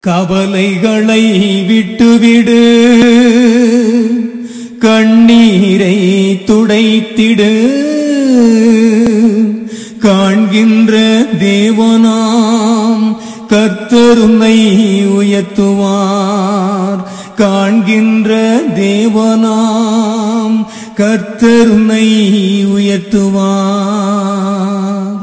கவலைகளை விட்டுவிடு கண்ணீரை துடைத்திடு காண்கின்ற தேவனாம் கர்த்தருமை உயர்த்துவார் காண்கின்ற தேவனாம் கர்த்தருமை உயர்த்துவார்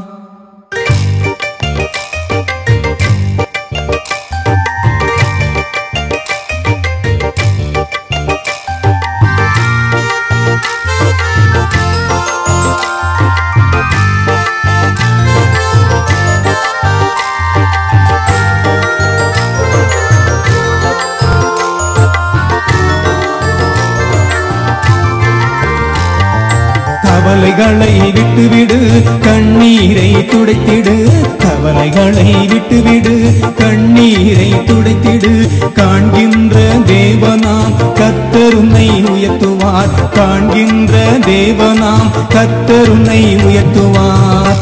கவலைகளை விட்டுவிடு கண்ணீரை துடைத்திடு கவலைகளை விட்டுவிடு கண்ணீரை துடைத்திடு காண்கின்ற தேவனாம் கத்தருனை உயர்த்துவார் காண்கின்ற தேவனாம் கத்தருனை உயர்த்துவார்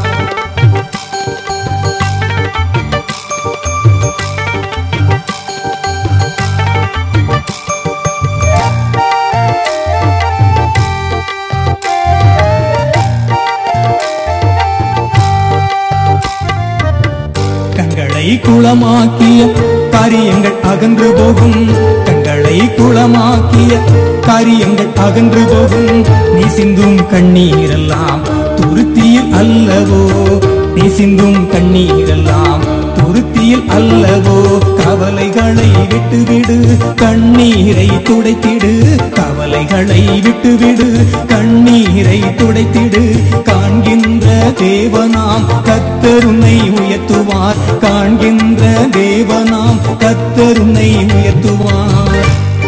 கண்களை குளமாக்கிய காரியங்கள் அகன்று போகும் கண்களை குளமாக்கிய காரியங்கள் அகன்று போகும் நீ சிந்தும் கண்ணீரெல்லாம் துருத்தியில் அல்லவோ நீ சிந்தும் கண்ணீரெல்லாம் துருத்தியில் அல்லவோ கவலைகளை விட்டுவிடு கண்ணீரை துடைத்திடு கவலைகளை விட்டுவிடு கண்ணீரை துடைத்திடு காண்கின்ற தேவனாம் கத்தருனை உயர்த்துவார் காண்கின்ற தேவனாம் கத்தருனை உயர்த்துவார்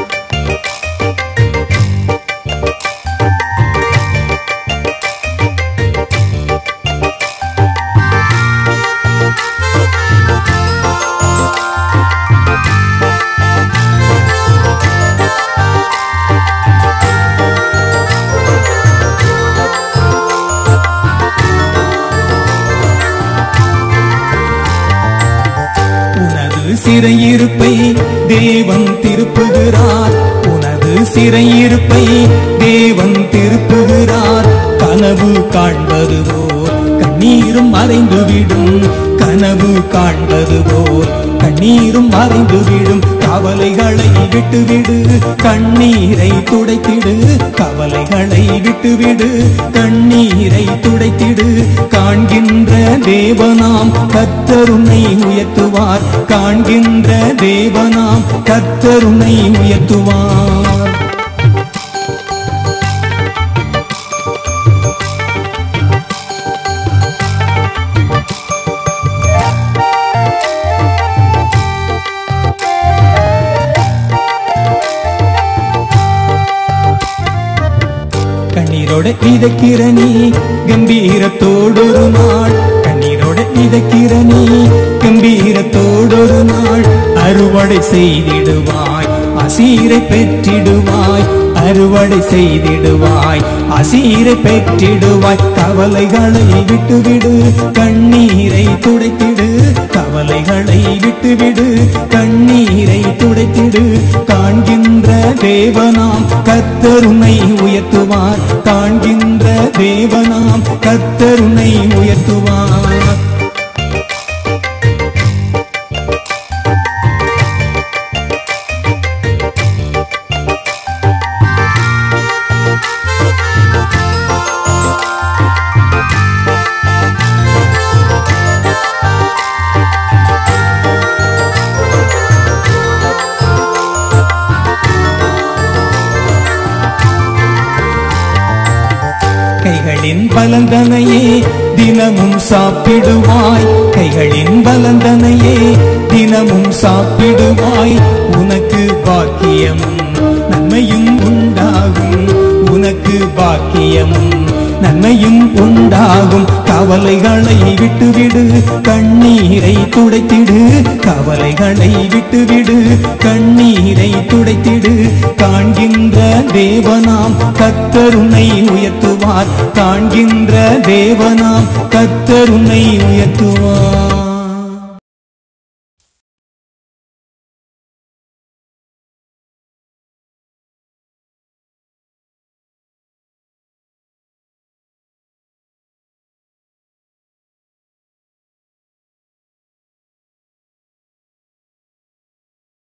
உனது சிறையிருப்பை தேவன் திருப்புகிறார் உனது சிறையிருப்பை தேவன் திருப்புகிறார் கனவு காண்பது போல் கண்ணீரும் மறைந்துவிடும் கனவு காண்பது போல் கண்ணீரும் மறைந்துவிடும் கவலைகளை விட்டுவிடு கண்ணீரை துடைத்திடு கவலைகளை விட்டுவிடு கண்ணீரை துடைத்திடு காண்கின்ற தேவனாம் கத்தருனை உயர்த்துவார் காண்கின்ற தேவனாம் கத்தருனை உயர்த்துவார் கண்ணீரோட விதைக்கிற நீ கம்பீரத்தோடொரு நாள் கண்ணீரோட விதைக்கிற நீ கம்பீரத்தோடொரு நாள் அறுவடை செய்திடுவாய் அசீரை பெற்றிடுவாய் அறுவடை செய்திடுவாய் அசீரை பெற்றிடுவாய் கவலைகளை விட்டுவிடு கண்ணீரை துடைத்திடு கவலைகளை விட்டுவிடு கண்ணீரை துடைத்திடு காண்கின்ற தேவனாம் கத்தருனை உயர்த்துவார் காண்கின்ற தேவனாம் கத்தருனை உயர்த்துவார் கைகளின் பலந்தனையே தினமும் சாப்பிடுவாய் கைகளின் பலந்தனையே தினமும் சாப்பிடுவாய் உனக்கு பாக்கியமும் நன்மையும் உண்டாகும் உனக்கு பாக்கியமும் நன்மையும் உண்டாகும் கவலைகளை விட்டுவிடு கண்ணீரை துடைத்திடு கவலைகளை விட்டுவிடு கண்ணீரை துடைத்திடு காண்கின்ற தேவனாம் கத்தருனை உயர்த்துவார் காண்கின்ற தேவனாம் கத்தருனை உயர்த்துவார்